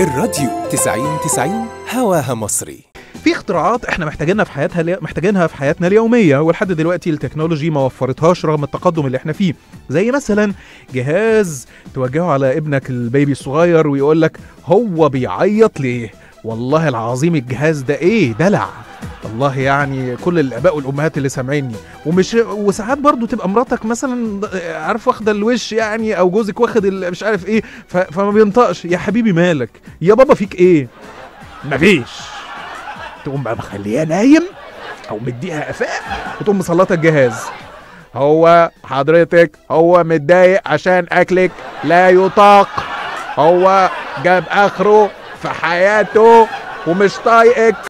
الراديو 90 90 هواها مصري في اختراعات احنا محتاجينها في حياتها الي- محتاجينها في حياتنا اليوميه ولحد دلوقتي التكنولوجي ما وفرتهاش رغم التقدم اللي احنا فيه زي مثلا جهاز توجهه على ابنك البيبي الصغير ويقول لك هو بيعيط ليه والله العظيم الجهاز ده ايه دلع والله يعني كل الاباء والامهات اللي سامعيني ومش وساعات برضو تبقى مراتك مثلا عارف واخده الوش يعني او جوزك واخد ال- مش عارف ايه ف- فما بينطقش يا حبيبي مالك يا بابا فيك ايه مفيش تقوم بقى مخليها نايم او مديها قفاء وتقوم مسلطه الجهاز هو حضرتك هو متضايق عشان اكلك لا يطاق هو جاب اخره في حياته ومش طايقك